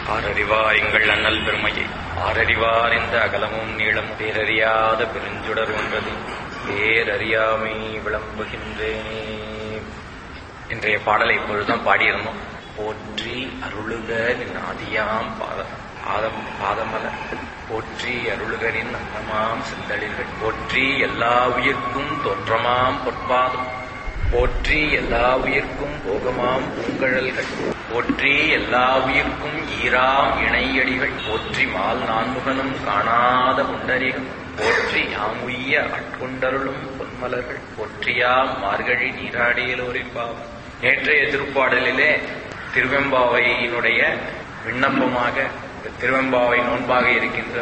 ஆரறிவார் எங்கள் அண்ணல் பெருமையை ஆரறிவார் இந்த அகலமும் நீளமும் பேரறியாத பெருஞ்சுடர் ஒன்றது பேரறியாமை விளம்புகின்றேனே இன்றைய பாடலை இப்பொழுதுதான் பாடியிருந்தோம் போற்றி அருளுக நின் ஆதியாம் பாதம் பாதம் பாதமல போற்றி அருளுகரின் அன்னமாம் சிந்தளிர்கள் போற்றி எல்லா உயிர்க்கும் தோற்றமாம் பொற்பாதம் போற்றி எல்லா உயிர்க்கும் போகமாம் பூங்கழல்கள் போற்றி எல்லா உயிர்க்கும் ஈராம் இணையடிகள் போற்றி மால் நான்முகனும் காணாத புண்டரிகம் போற்றி யாம் உய்ய அட்கொண்டருளும் பொன்மலர்கள் போற்றியாம் மார்கழி நீராடியலோரின் பாவம் நேற்றைய திருப்பாடலிலே திருவெம்பாவையினுடைய விண்ணப்பமாக இந்த திருவெம்பாவை நோன்பாக இருக்கின்ற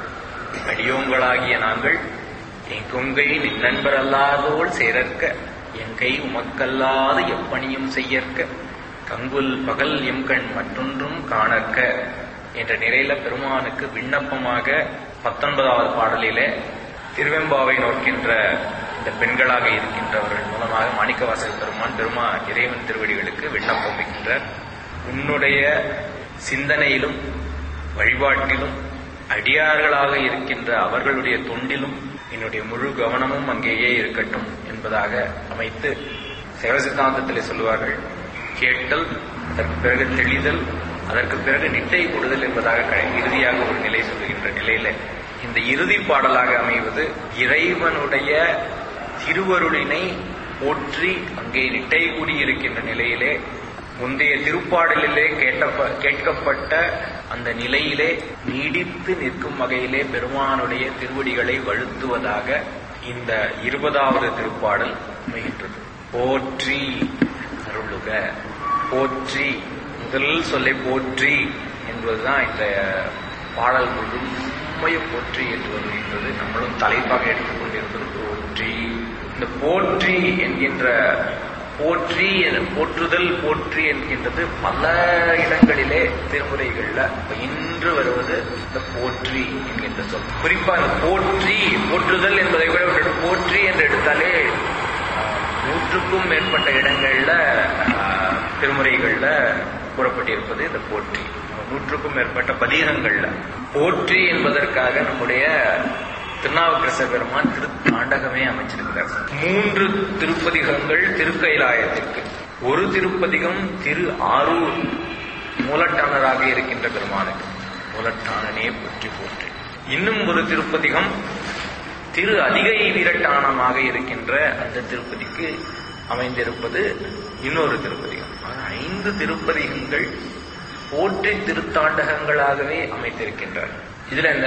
அடியோங்களாகிய நாங்கள் என் கொங்கை நின் நண்பர் அல்லாதோள் சேரற்க என் கை உமக்கல்லாது எப்பணியும் செய்யற்க கங்குல் பகல் எம்கண் மற்றொன்றும் காணற்க என்ற நிலையில பெருமானுக்கு விண்ணப்பமாக பத்தொன்பதாவது பாடலிலே திருவெம்பாவை நோக்கின்ற இந்த பெண்களாக இருக்கின்றவர்கள் மூலமாக மாணிக்கவாசல் பெருமான் பெருமா இறைவன் திருவடிகளுக்கு விண்ணப்பம் வைக்கின்றார் உன்னுடைய சிந்தனையிலும் வழிபாட்டிலும் அடியார்களாக இருக்கின்ற அவர்களுடைய தொண்டிலும் என்னுடைய முழு கவனமும் அங்கேயே இருக்கட்டும் என்பதாக அமைத்து சைவ சித்தாந்தத்திலே சொல்லுவார்கள் கேட்டல் அதற்கு பிறகு தெளிதல் அதற்கு பிறகு நிட்டை கொடுதல் என்பதாக கடை- இறுதியாக ஒரு நிலை சொல்லுகின்ற நிலையில இந்த இறுதி பாடலாக அமைவது இறைவனுடைய திருவருளினை போற்றி அங்கே நிட்டை கூடி இருக்கின்ற நிலையிலே முந்தைய திருப்பாடலிலே கேட்டப்ப கேட்கப்பட்ட அந்த நிலையிலே நீடித்து நிற்கும் வகையிலே பெருமானுடைய திருவடிகளை வழுத்துவதாக இந்த இருபதாவது திருப்பாடல் அமைகின்றது போற்றி அருளுக போற்றி முதல் சொல்லை போற்றி என்பதுதான் இந்த பாடல் முழுமையும் போற்றி என்று வருகின்றது நம்மளும் தலைப்பாக எடுத்துக்கொண்டிருப்பது போற்றி இந்த போற்றி என்கின்ற போற்றி என- போற்றுதல் போற்றி என்கின்றது பல இடங்களிலே திருமுறைகள்ல இன்று வருவது இந்த போற்றி என்கின்ற சொல் குறிப்பா இந்த போற்றி போற்றுதல் என்பதை விட ஒரு போற்றி என்று எடுத்தாலே ஆஹ், நூற்றுக்கும் மேற்பட்ட இடங்கள்ல ஆஹ், திருமுறைகள்ல கூறப்பட்டிருப்பது இந்த போற்றி நூற்றுக்கும் மேற்பட்ட பதிகங்கள்ல போற்றி என்பதற்காக நம்முடைய திருநாவுக்கரசர் பெருமான் திரு தாண்டகமே அமைச்சிருக்கிறார் மூன்று திருப்பதிகங்கள் திருக்கைலாயத்திற்கு ஒரு திருப்பதிகம் திரு ஆரூர் மூலட்டானராக இருக்கின்ற பெருமானுக்கு மூலட்டானனே போற்றி போற்றி இன்னும் ஒரு திருப்பதிகம் திரு அதிகை வீரட்டானமாக இருக்கின்ற அந்த திருப்பதிக்கு அமைந்திருப்பது இன்னொரு திருப்பதிகம் ஆக ஐந்து திருப்பதிகங்கள் போற்றி திருத்தாண்டகங்களாகவே அமைத்திருக்கின்றார் இதுல இந்த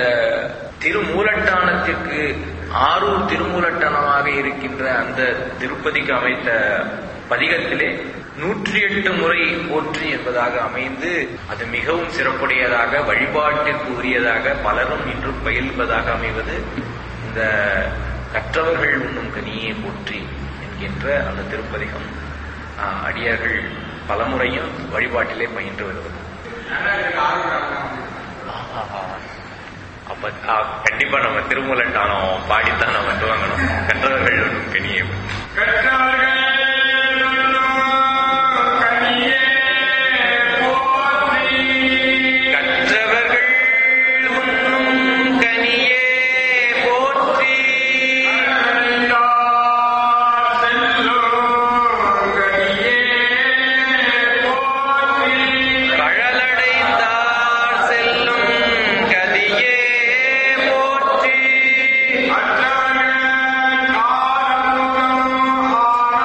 திருமூலட்டானத்திற்கு ஆரூர் திருமூலட்டானமாக இருக்கின்ற அந்த திருப்பதிக்கு அமைத்த பதிகத்திலே நூற்றி எட்டு முறை போற்றி என்பதாக அமைந்து அது மிகவும் சிறப்புடையதாக வழிபாட்டிற்கு உரியதாக பலரும் இன்று பயில்வதாக அமைவது இந்த கற்றவர்கள் உண்ணும் கனியே போற்றி என்கின்ற அந்த திருப்பதிகம் ஆஹ், அடியார்கள் பலமுறையும் வழிபாட்டிலே பயின்று வருவது ஆஹா. அப்ப ஆ, கண்டிப்பா நம்ம திருமூலட்டானம் பாடித்தான் நம்ம துவங்கணும் கற்றவர்கள் உண்ணும் கனியே கற்றவர்கள் உண்ணும் கனியே போற்றி கழலடைந்தார் செல்லும் கதியே போற்றி அற்றாங்க காலம்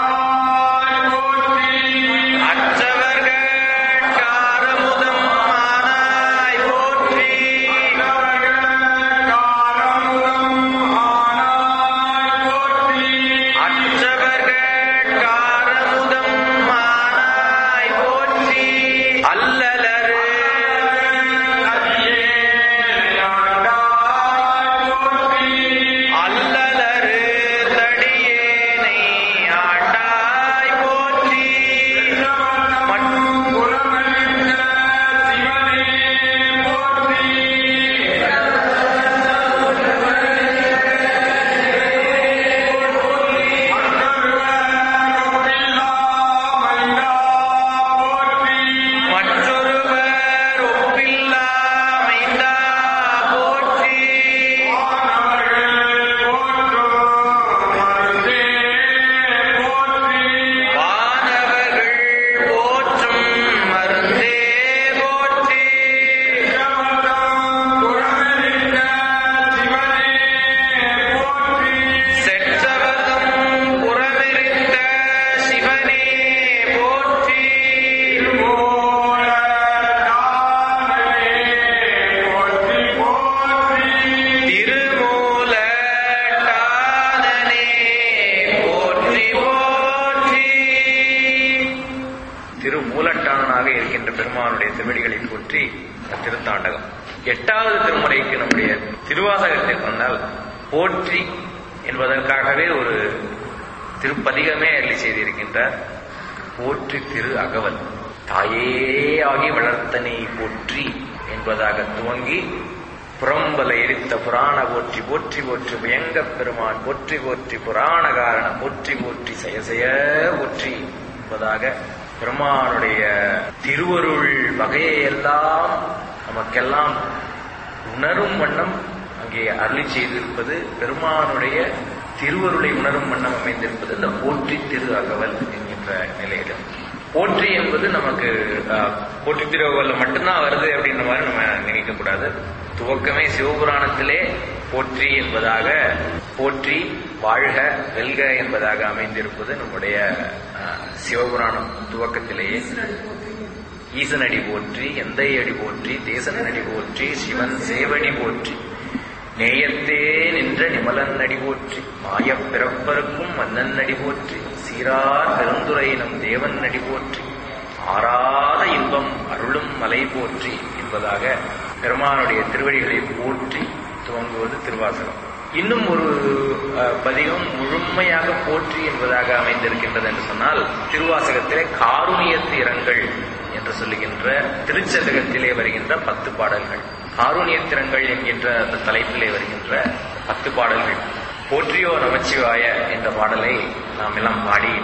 போற்றி திருத்தாண்டகம் எட்டாவது திருமுறைக்கு நம்முடைய திருவாசகத்தை சொன்னால் போற்றி என்பதற்காகவே ஒரு திருப்பதிகமே அள்ளி செய்திருக்கின்றார் போற்றி திரு அகவல் தாயே ஆகி வளர்த்தனை போற்றி என்பதாக துவங்கி புறம்பல எரித்த புராண போற்றி போற்றி போற்றி பயங்க பெருமான் போற்றி போற்றி புராண காரணம் போற்றி போற்றி செய்ய செய்ய போற்றி என்பதாக பெருமானுடைய திருவருள் வகையை எல்லாம் நமக்கெல்லாம் உணரும் வண்ணம் அங்கே அருளி செய்திருப்பது பெருமானுடைய திருவருளை உணரும் வண்ணம் அமைந்திருப்பது இந்த போற்றி திரு அகவல் என்கின்ற நிலையிலும் போற்றி என்பது நமக்கு அஹ், போற்றி திருவகவல்ல மட்டும்தான் வருது அப்படின்ற மாதிரி நம்ம நினைக்க கூடாது துவக்கமே சிவபுராணத்திலே போற்றி என்பதாக போற்றி வாழ்க வெல்க என்பதாக அமைந்திருப்பது நம்முடைய அஹ், சிவபுராணம் துவக்கத்திலேயே ஈசனடி போற்றி எந்தை அடி போற்றி தேசன் அடி போற்றி சிவன் சேவடி போற்றி நேயத்தே நின்ற நிமலன் அடி போற்றி மாயப் பிறப்பருக்கும் மன்னன் அடி போற்றி சீரார் பெருந்துரை நம் தேவன் அடி போற்றி ஆறாத இன்பம் அருளும் மலை போற்றி என்பதாக பெருமானுடைய திருவடிகளை போற்றி துவங்குவது திருவாசகம் இன்னும் ஒரு அஹ், பதிகம் முழுமையாக போற்றி என்பதாக அமைந்திருக்கின்றது என்று சொன்னால் திருவாசகத்திலே காருணியத்து இரங்கள் என்று சொல்லுகின்ற திருச்சதகத்திலே வருகின்ற பத்து பாடல்கள் காருணியத்திரங்கள் என்கின்ற அந்த தலைப்பிலே வருகின்ற பத்து பாடல்கள் போற்றியோ நமச்சிவாய என்ற பாடலை நாம் எல்லாம் பாடி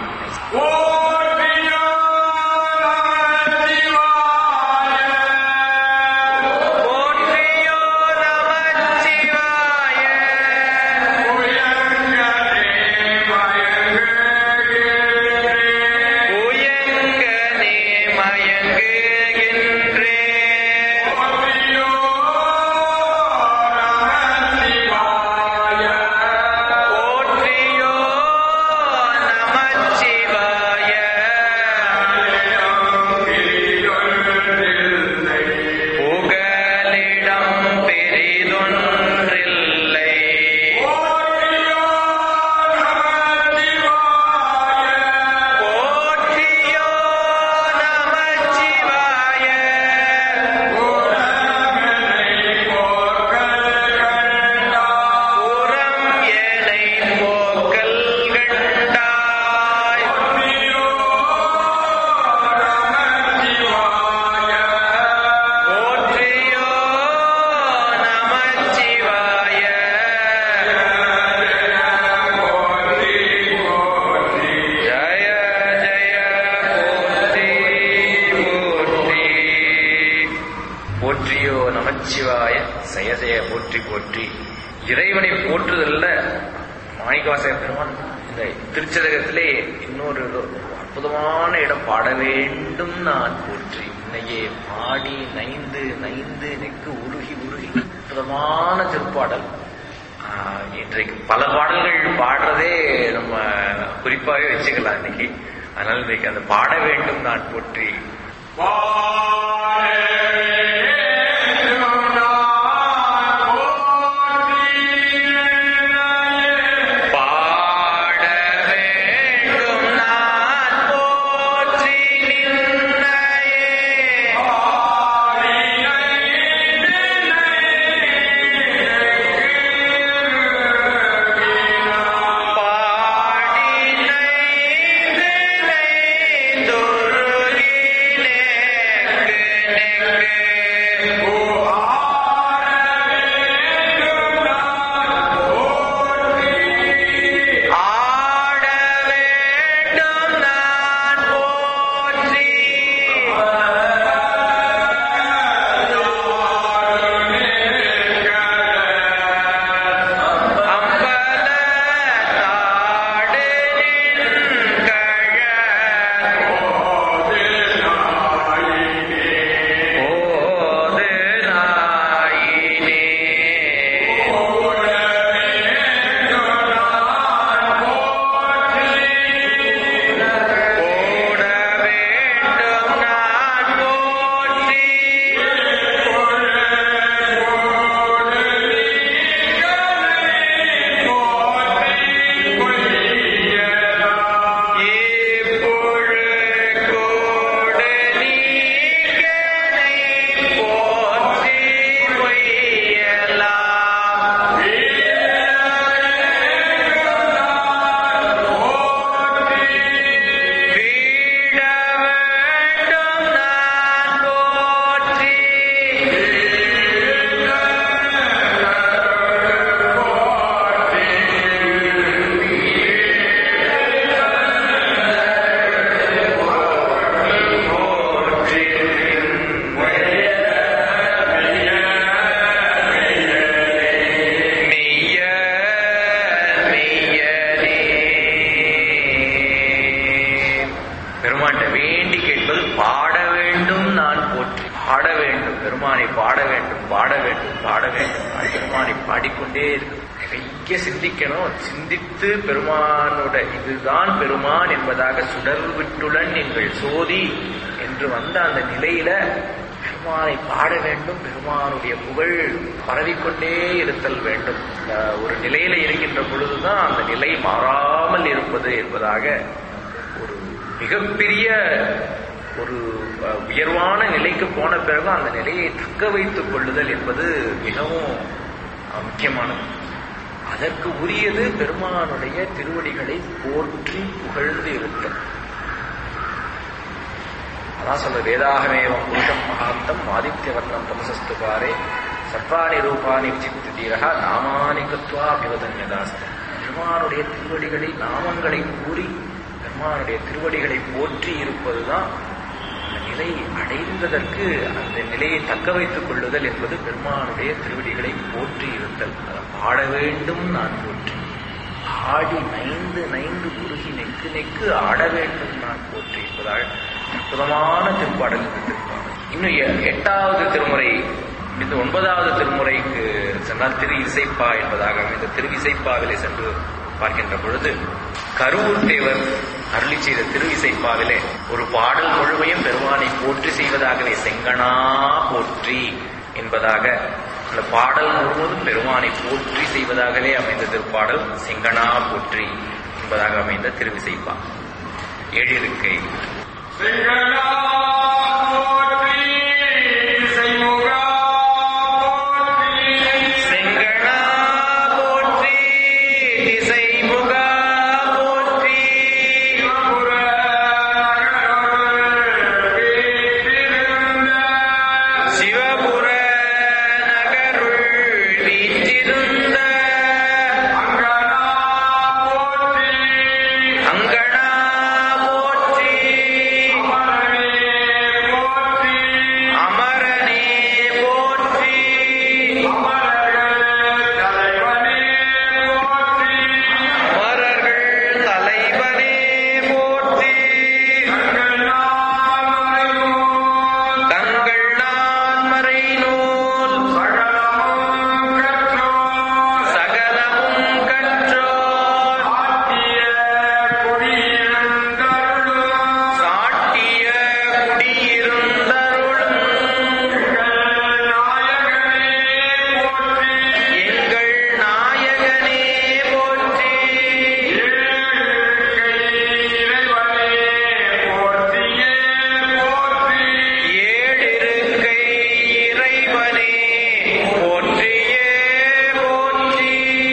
போற்றியோ நமச்சிவாய உயங்கனே மயங்குகின்றே போற்றியோ நமச்சிவாய புகலிடம் பெரிதொன்றில்லை போற்றியோ நமச்சிவாய புறம் எனை போக்கல் கண்டாய் போற்றியோ நமச்சிவாய ஜய ஜய போற்றி போற்றி போற்றியோ நமச்சிவாய ஜய ஜய போற்றி போற்றி இறைவனை போற்றுதல்ல மாணிக்கவாசக பெருமான் இந்த திருச்சதகத்திலே இன்னொரு அற்புதமான இடம் பாட வேண்டும் நான் போற்றி இன்னையே பாடி நைந்து நைந்து நெக்கு உருகி உருகி அற்புதமான திருப்பாடல் ஆஹ், இன்றைக்கு பல பாடல்கள் பாடுறதே நம்ம குறிப்பாகவே வச்சுக்கலாம் இன்னைக்கு அதனால இன்னைக்கு அந்த பாட வேண்டும் நான் போற்றி பாட வேண்டும் நான் போற்றி நின்னையே பாடி நைந்து நைந்துருகி நெக்கு பெருமானை பாட வேண்டும் பாட வேண்டும் பாட வேண்டும் அது பெருமானை பாடிக்கொண்டே இருக்கும் நிறைய சிந்திக்கணும் சிந்தித்து பெருமானோட இதுதான் பெருமான் என்பதாக சுடர் விட்டுடன் எங்கள் சோதி என்று வந்த அந்த நிலையில பெருமானை பாட வேண்டும் பெருமானுடைய புகழ் பரவிக்கொண்டே இருத்தல் வேண்டும் அஹ் ஒரு நிலையில இருக்கின்ற பொழுதுதான் அந்த நிலை மாறாமல் இருப்பது என்பதாக ஒரு மிகப்பெரிய ஒரு அஹ், உயர்வான நிலைக்கு போன பிறகு அந்த நிலையை தக்க வைத்துக் கொள்ளுதல் என்பது மிகவும் அஹ், முக்கியமானது அதற்கு உரியது பெருமானுடைய திருவடிகளை போற்றி புகழ்ந்து இருத்தல் அதான் சொல்ற வேதாகமேவம் புருஷம் மகாந்தம் ஆதித்யவர்ணம் தமசஸ்து பாரே சர்வாணி ரூபாணி விசித்து தீரகா நாமானி கத்வா அபிவதன்யதாஸ்தம் பெருமானுடைய திருவடிகளை நாமங்களை கூறி பெருமானுடைய திருவடிகளை போற்றி இருப்பதுதான் அந்த நிலை அடைந்ததற்கு அந்த நிலையை தக்க வைத்துக் கொள்ளுதல் என்பது பெருமானுடைய திருவடிகளை போற்றி இருத்தல் அதை பாட வேண்டும் நான் போற்றி ஆடி நைந்து நைந்து குறுகி நெக்கு நெக்கு ஆட வேண்டும் நான் போற்றி என்பதால் அற்புதமான திருப்பாடல் இந்த திருப்பாடல் இன்னும் எ- எட்டாவது திருமுறை இந்த ஒன்பதாவது திருமுறைக்கு சென்றால் திரு இசைப்பா என்பதாக இந்த திரு இசைப்பாவிலே சென்று பார்க்கின்ற பொழுது கருவூர் தேவர் அருளி செய்த திரு இசைப்பாவிலே ஒரு பாடல் முழுமையும் பெருமானை போற்றி செய்வதாகவே செங்கனா போற்றி என்பதாக அந்த பாடல் முழுவதும் பெருமானை போற்றி செய்வதாகவே அமைந்த திருப்பாடல் செங்கனா போற்றி என்பதாக அமைந்த திருவிசைப்பா ஏழிருக்கை செங்கனா போற்றி இசைமுகா போற்றி செங்கனா போற்றி திசைமுகா போற்றி சிவபுர நகருள் வீற்றிருந்த சிவபுர நகருள் வீற்றிருந்த அங்கனா போற்றி அங்கனா போற்றி அமரனே போற்றி அமரனே போற்றி அமரர்கள் தலைவனே போற்றி அமரர்கள் தலைவனே போற்றி தங்கள் நாமரை நூல் தங்கள் நான் மறை நூல் சகலமும் கற்றோர் சகலமும் கற்றோர் ஆத்திய குடியிருந்தருளும் சாட்டிய குடியிருந்தருளும் எங்கள் நாயகனே போற்றி ஏழிருக்கை இறைவனே போற்றியே போற்றி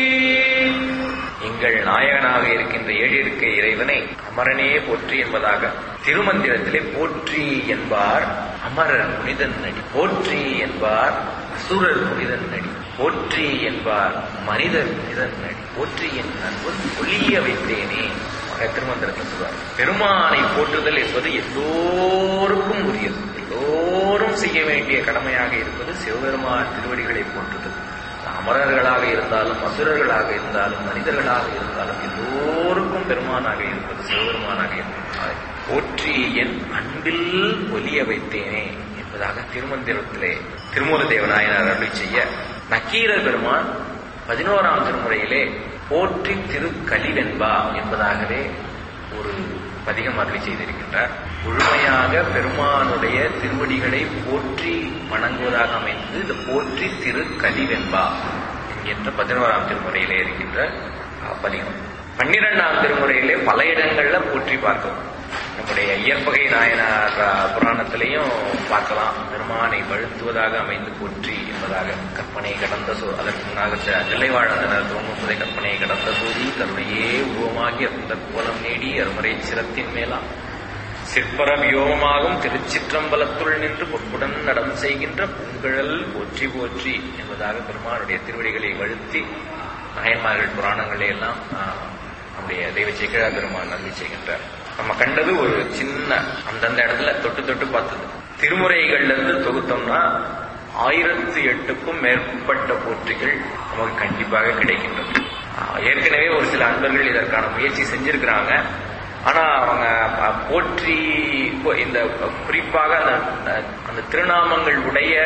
எங்கள் நாயகனாக இருக்கின்ற ஏழிருக்கை இறைவனை அமரனே போற்றி என்பதாக திருமந்திரத்திலே போற்றி என்பார் அமரர் புனிதன் நடி போற்றி என்பார் அசுரர் புனிதன் நடி போற்றி என்பார் மனிதர் புனிதன் நடி போற்றி என் நண்பன் ஒளிய வைத்தேனே மக திருமந்திரத்தில் சொல்வார் பெருமானை போற்றுதல் என்பது எல்லோருக்கும் உரியது எல்லோரும் செய்ய வேண்டிய கடமையாக இருப்பது சிவபெருமான் திருவடிகளை போற்றுதல் அமரர்களாக இருந்தாலும் அசுரர்களாக இருந்தாலும் மனிதர்களாக இருந்தாலும் எல்லோருக்கும் பெருமானாக இருப்பது சிவபெருமானாக இருப்பது போற்றி என் அன்பில் ஒலிய வைத்தேனே என்பதாக திருமந்திரத்திலே திருமூல தேவநாயனார் அருளி செய்ய நக்கீரர் பெருமான் பதினோராம் திருமுறையிலே போற்றி திரு கலிவென்பா என்பதாகவே ஒரு பதிகம் அருளி செய்திருக்கின்றார் முழுமையாக பெருமானுடைய திருவடிகளை போற்றி வணங்குவதாக அமைந்தது இந்த போற்றி திரு கலிவென்பா என்கின்ற பதினோராம் திருமுறையிலே இருக்கின்ற அஹ், பதிகம் பன்னிரெண்டாம் திருமுறையிலே பல இடங்கள்ல போற்றி பார்க்கலாம் நம்முடைய இயற்பகை நாயனார் அஹ், புராணத்திலையும் பார்க்கலாம் பெருமானை வழுத்துவதாக அமைந்து போற்றி என்பதாக கற்பனை கடந்த சோ அதற்கு முன்னாக ச- தில்லைவாழந்தனர் தோன்றுவதை கற்பனை கடந்த சோதி கருணையே உருவமாகி அந்த கோலம் நேடி அருமறை சிரத்தின் மேலாம் சிற்பர வியோகமாகும் திருச்சிற்றம்பலத்துள் நின்று பொற்புடன் நடம் செய்கின்ற பூங்கழல் போற்றி போற்றி என்பதாக பெருமானுடைய திருவடிகளை வழுத்தி நாயன்மார்கள் புராணங்களை எல்லாம் ஆஹ், நம்முடைய தெய்வ சேக்கிழா பெருமான் நன்றி செய்கின்றார் நம்ம கண்டது ஒரு சின்ன அந்தந்த இடத்துல தொட்டு தொட்டு பார்த்தது திருமுறைகள்ல இருந்து தொகுத்தோம்னா ஆயிரத்து எட்டுக்கும் மேற்பட்ட போற்றிகள் நமக்கு கண்டிப்பாக கிடைக்கின்றது ஆஹ், ஏற்கனவே ஒரு சில அன்பர்கள் இதற்கான முயற்சி செஞ்சிருக்கிறாங்க ஆனா அவங்க அஹ், போற்றி இப்போ இந்த குறிப்பாக அந்த அந்த திருநாமங்கள் உடைய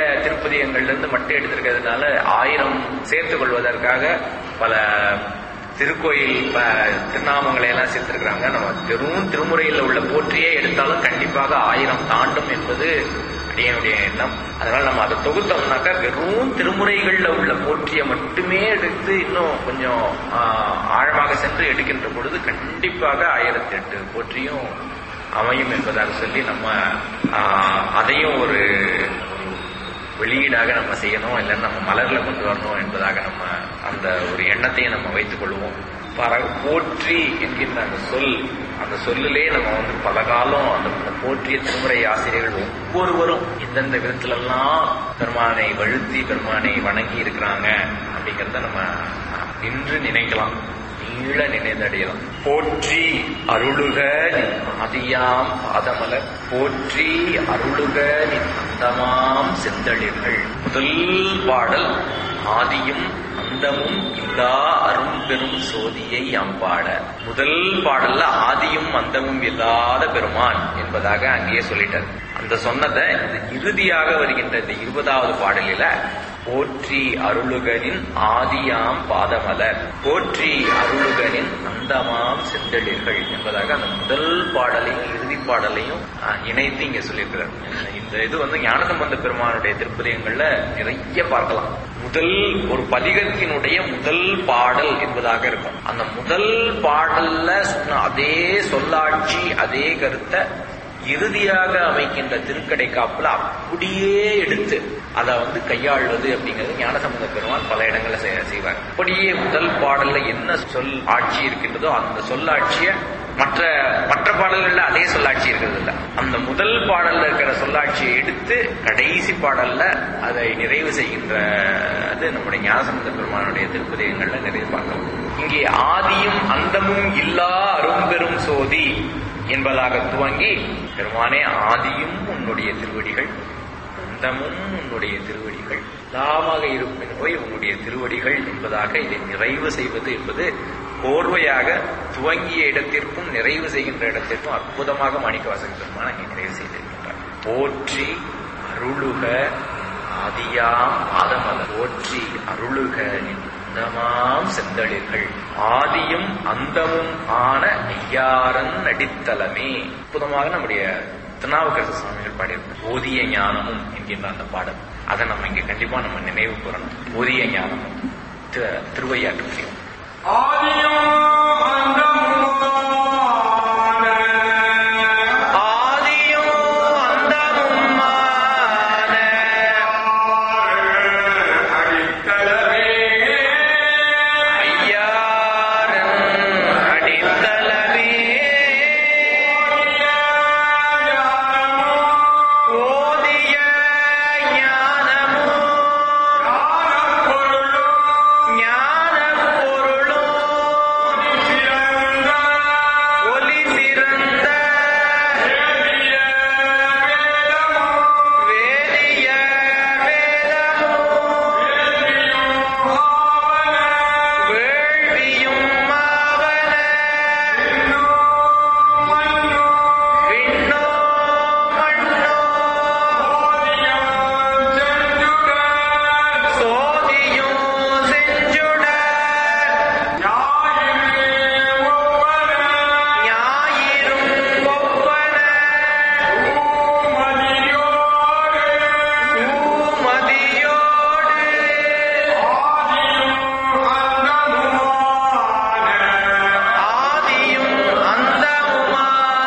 திருப்பதியங்கள்ல இருந்து மட்டும் எடுத்திருக்கிறதுனால ஆயிரம் சேர்த்துக் கொள்வதற்காக பல திருக்கோயில் ப- திருநாமங்களை எல்லாம் சேர்த்திருக்கிறாங்க நம்ம வெறும் திருமுறையில் உள்ள போற்றியே எடுத்தாலும் கண்டிப்பாக ஆயிரம் தாண்டும் என்பது அடியனுடைய எண்ணம் அதனால நம்ம அதை தொகுத்தோம்னாக்கா வெறும் திருமுறைகள்ல உள்ள போற்றியை மட்டுமே எடுத்து இன்னும் கொஞ்சம் ஆஹ், ஆழமாக சென்று எடுக்கின்ற பொழுது கண்டிப்பாக ஆயிரத்தி எட்டு போற்றியும் அமையும் என்பதாக சொல்லி நம்ம ஆஹ், அதையும் ஒரு ஒரு வெளியீடாக நம்ம செய்யணும் இல்லைன்னா நம்ம மலர்ல கொண்டு வரணும் என்பதாக நம்ம அந்த ஒரு எண்ணத்தையும் நம்ம வைத்துக் கொள்வோம் பர போற்றி என்கின்ற அந்த சொல் அந்த சொல்லிலே நம்ம வந்து பல காலம் அந்த போற்றிய திருமுறை ஆசிரியர்கள் ஒவ்வொருவரும் எந்தெந்த விதத்திலெல்லாம் பெருமானை வழுத்தி பெருமானை வணங்கி இருக்கிறாங்க அப்படிங்கிறத நம்ம நின்று நினைக்கலாம் நீள நினைந்தடையலாம் போற்றி அருளுக நின் ஆதியாம் பாதமலர் போற்றி அருளுக நின் அந்தமாம் செந்தளிர்கள் முதல் பாடல் ஆதியும் அந்தமும் இல்லா அரும்பெரும் சோதியை அம்பாட முதல் பாடல்ல ஆதியும் அந்தமும் இல்லாத பெருமான் என்பதாக அங்கேயே சொல்லிட்டார் அந்த சொன்னதை இந்த இறுதியாக வருகின்ற இந்த இருபதாவது பாடலில போற்றி அருளுகனின் ஆதியாம் பாதமலர் போற்றி அருளுகனின் அந்தமாம் செந்தளிர்கள் என்பதாக அந்த முதல் பாடலையும் இறுதி பாடலையும் ஆஹ், இணைத்து இங்க சொல்லியிருக்கிறார் இந்த இது வந்து ஞானசம்பந்த பெருமானுடைய திருப்பதியங்கள்ல நிறைய பார்க்கலாம் முதல் ஒரு பதிகத்தினுடைய முதல் பாடல் என்பதாக இருக்கும் அந்த முதல் பாடல்ல சொன்ன அதே சொல்லாட்சி அதே கருத்தை இறுதியாக அமைக்கின்ற திருக்கடை காப்புல அப்படியே எடுத்து அதை வந்து கையாள்வது அப்படிங்கிறது ஞானசம்பந்த பெருமான் பல இடங்கள்ல செய்- செய்வார் அப்படியே முதல் பாடல்ல என்ன சொல் ஆட்சி இருக்கின்றதோ அந்த சொல்லாட்சிய மற்ற மற்ற பாடல்கள்ல அதே சொல்லாட்சி இருக்கிறது இல்ல அந்த முதல் பாடல்ல இருக்கிற சொல்லாட்சியை எடுத்து கடைசி பாடல்ல அதை நிறைவு செய்கின்ற அது நம்முடைய ஞானசம்பந்த பெருமானுடைய திருப்பதிகங்கள்ல நிறைய பார்க்கலாம் இங்கே ஆதியும் அந்தமும் இல்லா அரும்பெரும் சோதி என்பதாக துவங்கி பெருமானே ஆதியும் உன்னுடைய திருவடிகள் அந்தமும் உன்னுடைய திருவடிகள் எல்லாமாக இருப்பின் போய் உன்னுடைய திருவடிகள் என்பதாக இதை நிறைவு செய்வது என்பது கோர்வையாக துவங்கிய இடத்திற்கும் நிறைவு செய்கின்ற இடத்திற்கும் அற்புதமாக மாணிக்கவாசக பெருமான் அங்கே நிறைவு செய்திருக்கின்றார் போற்றி அருளுக ஆதியாம் ஆதமல போற்றி அருளுக நின் அந்தமாம் செந்தளிர்கள் ஆதியும் அந்தமும் ஆன ஐயாரன் நடித்தலமே அற்புதமாக நம்முடைய திருநாவுக்கரசு சுவாமிகள் பாடியிருப்பார் ஓதிய ஞானமும் என்கின்ற அந்த பாடல் அதை நம்ம இங்க கண்டிப்பா நம்ம நினைவு கூறணும் ஓதிய ஞானமும் திரு- திருவையாற்று முடியும் ஆதியும் அந்தமுமான ஆதியும் அந்தமும் ஆன அடித்தளவே ஐயாரன் அடித்தலமே ஓதிய ஞானமும் ஞானப் பொருளும் ஒளி சிறந்த வேதிய வேதமும் வேள்வியும் மாவன விண்ணோ மண்ணோ சோதியும் செஞ்சுடர் ஞாயிறும் ஒப்பன பூமதியோடு ஆதியும் அந்தமுமான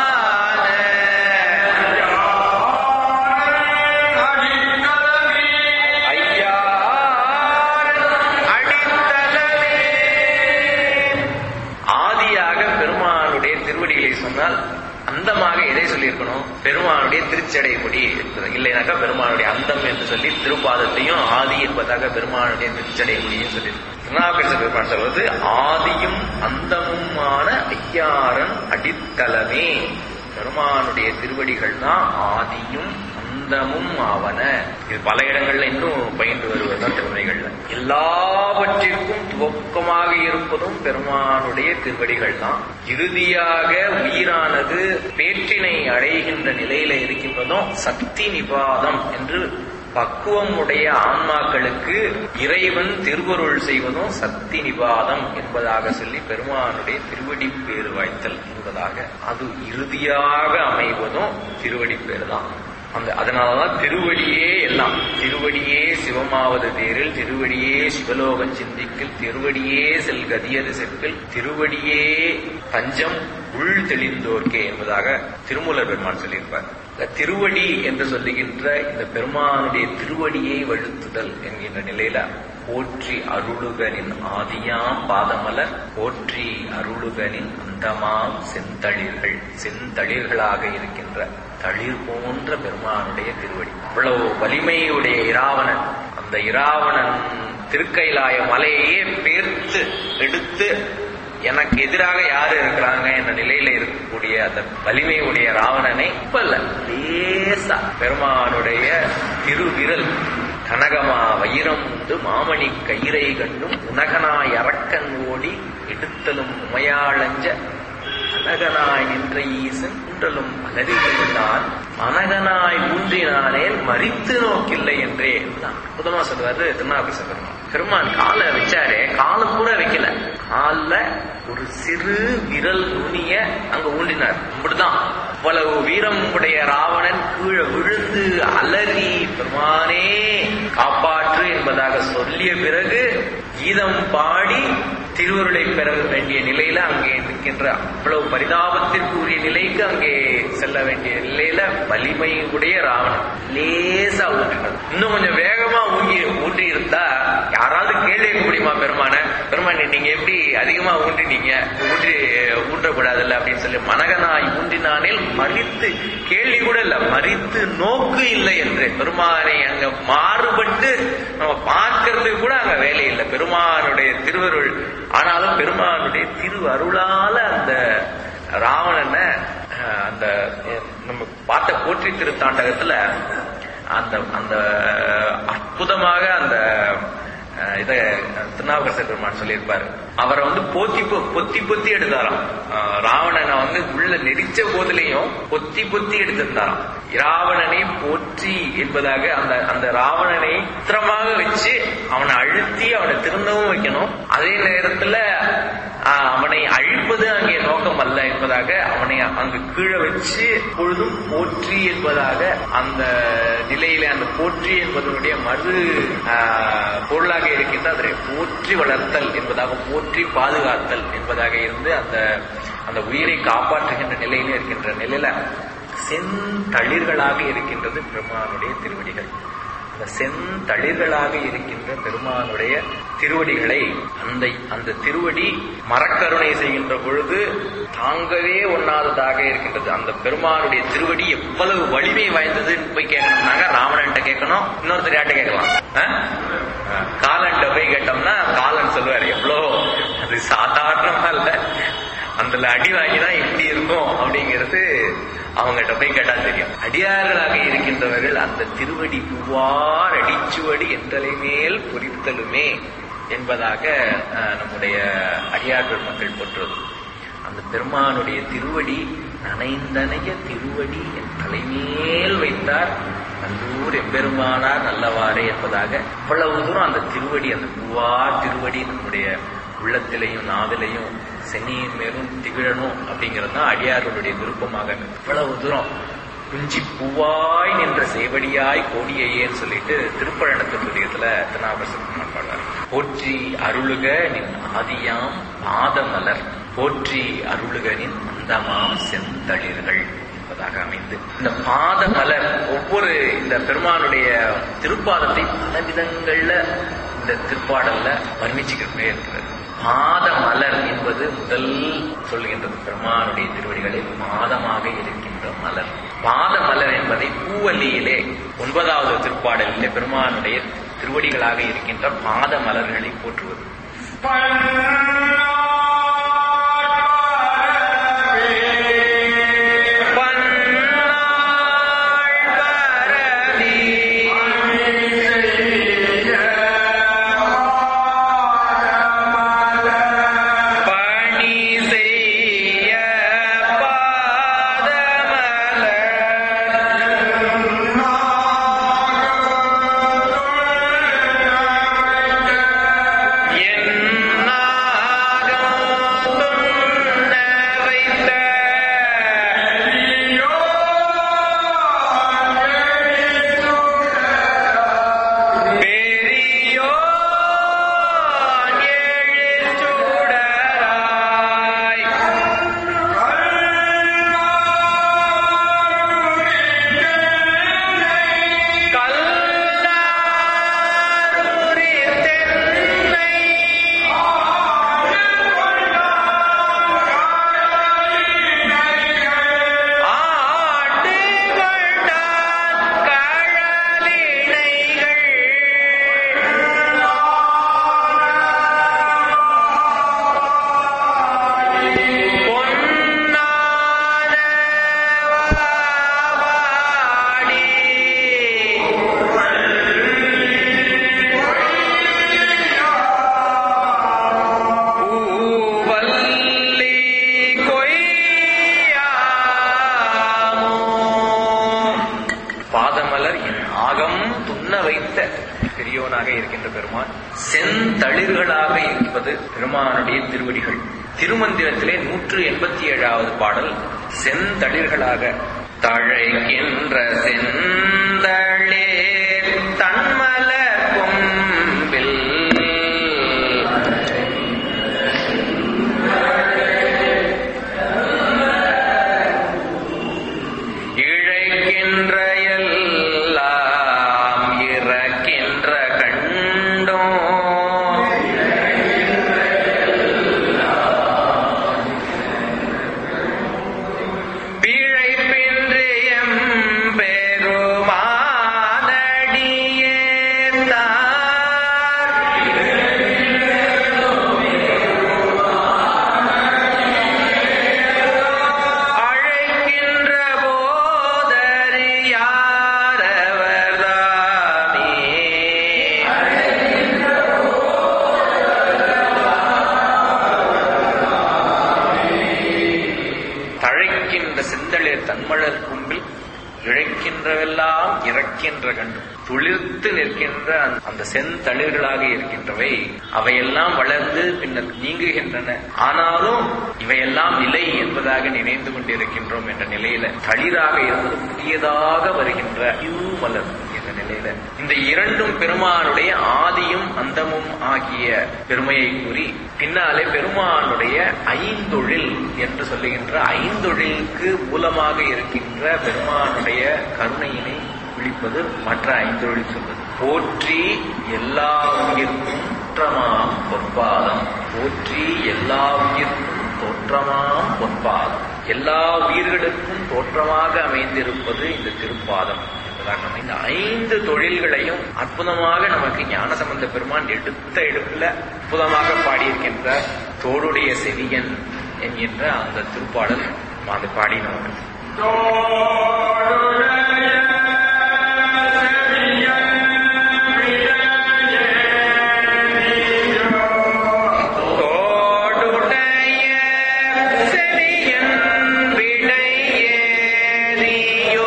ஐயாரன் அடித்தளமே ஆதியாக பெருமானுடைய திருவடிகளை சொன்னால் அந்தமாக எதை சொல்லியிருக்கணும் பெருமானுடைய திருச்சடை முடி என்பது. இல்லைனாக்கா பெருமானுடைய அந்தம் என்று சொல்லி திருப்பாதத்தையும் ஆதி என்பதாக பெருமானுடைய திருச்சடை முடியும் சொல்லி திருநாவுக்கரசு பெருமான் சொல்வது ஆதியும் அந்தமுமான ஐயாரன் அடித்தளமே பெருமானுடைய திருவடிகள் தான் ஆதியும் அந்தமும் ஆவன இது பல இடங்கள்ல இன்னும் பயின்று வருவதுதான் திருமுறைகள்ல எல்லாவற்றிற்கும் துவக்கமாக இருப்பதும் பெருமானுடைய திருவடிகள் தான் இறுதியாக உயிரானது பேற்றினை அடைகின்ற நிலையில இருக்கின்றதும் சக்தி நிபாதம் என்று பக்குவம் உடைய ஆன்மாக்களுக்கு இறைவன் திருவருள் செய்வதும் சக்தி நிவாதம் என்பதாக சொல்லி பெருமானுடைய திருவடி பேறு வாய்த்தல் என்பதாக அது இறுதியாக அமைவதும் திருவடி பேரு தான் அந்த அதனாலதான் திருவடியே எல்லாம் திருவடியே சிவமாவது தேரில் திருவடியே சிவலோகம் சிந்திக்கில் திருவடியே செல் கதியது செப்பில் திருவடியே தஞ்சம் உள் தெளிந்தோர்க்கே என்பதாக திருமூலர் பெருமான் சொல்லியிருப்பார் இந்த திருவடி என்று சொல்லுகின்ற இந்த பெருமானுடைய திருவடியை வழுத்துதல் என்கின்ற நிலையில போற்றி அருளுகனின் ஆதியாம் பாதமலர் போற்றி அருளுகனின் அந்தமாம் செந்தளிர்கள் செந்தளிர்களாக இருக்கின்ற தளிர் போன்ற பெருமானுடைய திருவடி இவ்வளவு வலிமையுடைய இராவணன் அந்த இராவணன் திருக்கைலாய மலையையே பேர்த்து எடுத்து எனக்கு எதிராக யாரு இருக்கிறாங்க என்ற நிலையில இருக்கக்கூடிய அந்த வலிமையுடைய ராவணனை இப்ப இல்ல லேசா பெருமானுடைய திருவிரல் கனகமா வைரம் உண்டு மாமணி கயிறை கண்டும் உனகனாய் அரக்கன் ஓடி எடுத்தலும் உமையாளஞ்ச அனகனாய் நின்ற ஈசன் குன்றலும் அலறிவிட்டான் மனகனாய் ஊன்றினானேல் மறித்து நோக்கில்லை என்றே தான் அற்புதமா சொல்றாரு திருநாவுக்கரசர் பெருமான் பெருமான் காலை வச்சாரே காலை கூட வைக்கல கால்ல ஒரு சிறு விரல் நுனிய அங்க ஊண்டினார் இப்படிதான் இவ்வளவு வீரம் உடைய ராவணன் கீழே விழுந்து அலறி பெருமானே காப்பாற்று என்பதாக சொல்லிய பிறகு கீதம் பாடி திருவருளை பெற வேண்டிய நிலையில அங்கே இருக்கின்ற அவ்வளவு பரிதாபத்திற்கு உரிய நிலைக்கு அங்கே செல்ல வேண்டிய நிலையில வலிமை உடைய ராவணன் லேசா ஊற்றினது இன்னும் கொஞ்சம் வேகமா ஊங்கி ஊன்றி இருந்தா யாராவது கேள்வி கேட்க முடியுமா பெருமான பெருமானே நீங்க எப்படி அதிகமா ஊன்றினீங்க ஊன்றி ஊன்றக்கூடாதுல்ல அப்படின்னு சொல்லி மனகனாய் ஊன்றினானில் மறித்து கேள்வி கூட இல்ல மறித்து நோக்கு இல்லை என்று பெருமானை அங்க மாறுபட்டு நம்ம பார்க்கறதுக்கு கூட அங்க வேலை இல்லை பெருமானுடைய திருவருள் ஆனாலும் பெருமானுடைய திரு அருளால அந்த ராவணனை அஹ், அந்த அஹ், நம்ம பார்த்த போற்றி திருத்தாண்டகத்துல அந்த அந்த அற்புதமாக அந்த அஹ், இத திருநாவுக்கரசர் பெருமான் சொல்லியிருப்பாரு அவரை வந்து போத்தி பொ- பொத்தி பொத்தி எடுத்தாராம் அஹ், ராவணனை வந்து உள்ள நெரிச்ச போதிலையும் பொத்தி பொத்தி எடுத்திருந்தாராம் ராவணனை போற்றி என்பதாக அந்த அந்த ராவணனை சித்திரமாக வச்சு அவனை அழுத்தி அவனை திருந்தவும் வைக்கணும் அதே நேரத்துல ஆஹ், அவனை அழிப்பது அங்கே நோக்கம் அல்ல என்பதாக அவனை அங்கு கீழே வச்சு பொழுதும் போற்றி என்பதாக அந்த நிலையில அந்த போற்றி என்பதனுடைய மறு ஆஹ், பொருளாக இருக்கின்ற அதனை போற்றி வளர்த்தல் என்பதாக போற்றி பாதுகாத்தல் என்பதாக இருந்து அந்த அந்த உயிரை காப்பாற்றுகின்ற நிலையில இருக்கின்ற நிலையில செந்தளிர்களாக இருக்கின்றது பெருமானுடைய திருவடிகள் அந்த செந்தளிர்களாக இருக்கின்ற பெருமானுடைய திருவடிகளை அந்த அந்த திருவடி மரக்கருணை செய்கின்ற பொழுது தாங்கவே ஒண்ணாததாக இருக்கின்றது அந்த பெருமானுடைய திருவடி எவ்வளவு வலிமை வாய்ந்ததுன்னு போய் கேட்கணும்னாங்க ராவணன்ட்ட கேட்கணும் இன்னொருத்தர் யார்ட்ட கேட்கலாம் ஆ? ஆ, காலன்ட்ட போய் கேட்டோம்னா காலன் சொல்லுவாரு எவ்வளோ அது சாதாரணமா இல்ல அதுல அடி வாங்கிதான் எப்படி இருக்கும் அப்படிங்கிறது அவங்ககிட்ட போய் கேட்டா தெரியும் அடியார்களாக இருக்கின்றவர்கள் அந்த திருவடி பூவார் அடிச்சுவடி என்றலை மேல் பொறித்தலுமே என்பதாக அஹ், நம்முடைய அடியார்கள் மக்கள் போற்றுவது அந்த பெருமானுடைய திருவடி நனைந்தனைய திருவடி என் தலைமேல் வைத்தார் நல்லூர் எம்பெருமானார் நல்லவாறே என்பதாக இவ்வளவு தூரம் அந்த திருவடி அந்த பூவார் திருவடி நம்முடைய உள்ளத்திலையும் நாவிலையும் சென்னியின் மேலும் திகழணும் அப்படிங்கிறது தான் அடியார்களுடைய விருப்பமாக இவ்வளவு தூரம் குஞ்சி பூவாய் நின்ற சேவடியாய் கோடியேன்னு சொல்லிட்டு திருப்பழனத்துக்குரியத்துல திருநாபசம் பாடுறார் போற்றி அருளுக நின் ஆதியாம் பாதமலர் போற்றி அருளுக நின் அந்தமாம் செந்தளிர்கள் என்பதாக அமைந்து இந்த பாதமலர் ஒவ்வொரு இந்த பெருமானுடைய திருப்பாதத்தை பல விதங்கள்ல இந்த திருப்பாடல்ல வர்ணிச்சுக்கிட்டே இருக்கிறது பாத மலர் என்பது முதல் சொல்கின்றது பெருமானுடைய திருவடிகளை பாதமாக இருக்கின்ற மலர் பாத மலர் என்பதை பூவல்லியிலே ஒன்பதாவது திருப்பாடலிலே பெருமானுடைய திருவடிகளாக இருக்கின்ற பாத மலர்களை போற்றுவது பன்னாள் பரவி பணி செய்ய பாதமலர் பெரியவனாக இருக்கின்ற பெருமான் செந்தளிர்களாக இருப்பது பெருமானுடைய திருவடிகள் திருமந்திரத்திலே நூற்று எண்பத்தி ஏழாவது பாடல் செந்தளிர்களாக தழைக்கின்ற செந்தளே தன்மலர் கொம்பில் இழைக்கின்ற எல்லாம் இறக்கின்ற கண்டோ பிழைப்பின்றியம் பெருமானடியே அழைக்கின்ற போதறியாரவர்தாமே தழைக்கின்ற செந்தளிர் தன்மலர் கும்பில் இழைக்கின்றவெல்லாம் இறக்கின்ற கண்டு துளிர்த்து நிற்கின்ற அந்த- அந்த செந்தளிர்களாக இருக்கின்றவை அவையெல்லாம் வளர்ந்து பின்னர் நீங்குகின்றன ஆனாலும் இவையெல்லாம் நிலை என்பதாக நினைந்து கொண்டிருக்கின்றோம் என்ற நிலையில தளிராக இருந்து புதியதாக வருகின்ற இரு மலர் என்ற நிலையில இந்த இரண்டும் பெருமானுடைய ஆதியும் அந்தமும் ஆகிய பெருமையை கூறி பின்னாலே பெருமானுடைய ஐந்தொழில் என்று சொல்லுகின்ற ஐந்தொழிலுக்கு மூலமாக இருக்கின்ற பெருமானுடைய கருணையினை விழிப்பது மற்ற ஐந்தொழில் சொல்வது போற்றி எல்லா உயிர்க்கும் தோற்றமாம் பொற்பாதம் போற்றி எல்லா உயிர்க்கும் தோற்றமாம் பொற்பாதம் எல்லா உயிர்களுக்கும் தோற்றமாக அமைந்திருப்பது இந்த திருப்பாதம் என்பதாக நம்ம இந்த ஐந்து தொழில்களையும் அற்புதமாக நமக்கு ஞானசம்பந்த பெருமான் எடுத்த எடுப்புல அற்புதமாக பாடியிருக்கின்ற தோடுடைய செவியன் என்கின்ற அந்த திருப்பாடல் அந்த பாடி நமக்கு தோடுடைய செவியன் விடையேறியோ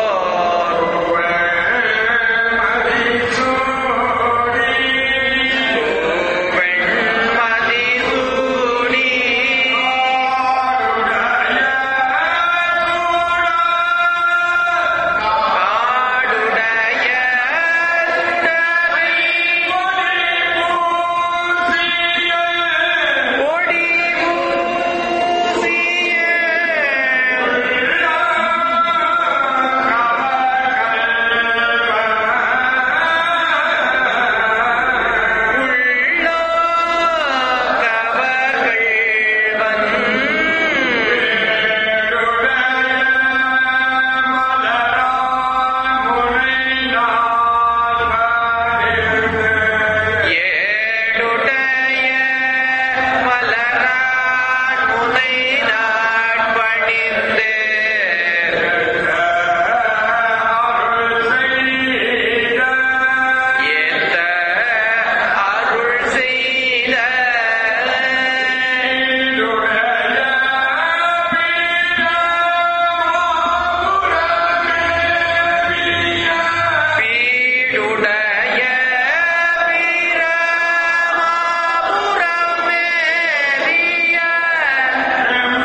வெண்மதி சூடி காடுடைய கொடி பூசிய உள்ளோ கவர்கள் ஏடுடைய மலரான் முனை நாட்பணிந்து ஏத்த அருள் செய்த பீடுடைய வீரமாபுரமேறிய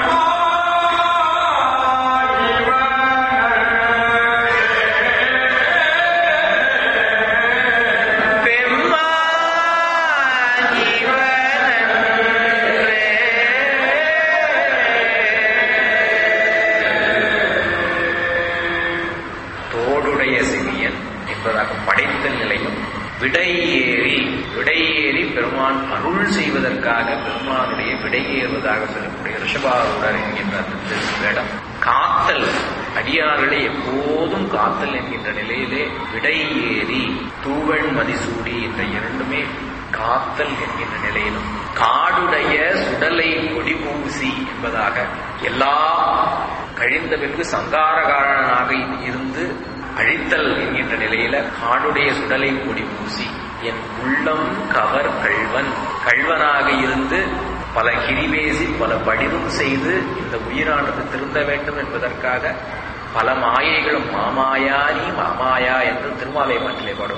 தோடுடைய செவியன் என்பதாக படைத்தல் நிலையும் விடையேறி விடையேறி பெருமான் அருள் செய்வதற்காக பெருமானுடைய விடையேறுவதாக சொல்லக்கூடிய ரிஷபாரூடர் என்கின்ற அந்த திருவேடம் காத்தல் அடியார்களை எப்போதும் காத்தல் என்கின்ற நிலையிலே விடையேறி தூவள் மதிசூடி என்ற இரண்டுமே காத்தல் என்கின்ற நிலையிலும் காடுடைய சுடலை கொடி பூசி என்பதாக எல்லா கழிந்த பின்பு சங்காரகாரனாக இருந்து அழித்தல் என்கின்ற நிலையில காடுடைய சுடலை கொடி பூசி என் உள்ளம் கவர் கள்வன் கள்வனாக இருந்து பல கிரிவேசி பல வடிவம் செய்து இந்த உயிரானது திருந்த வேண்டும் என்பதற்காக பல மாயைகளும் மாமாயா நீ மாமாயா என்று திருமாலை பாட்டிலே பாடுவோம்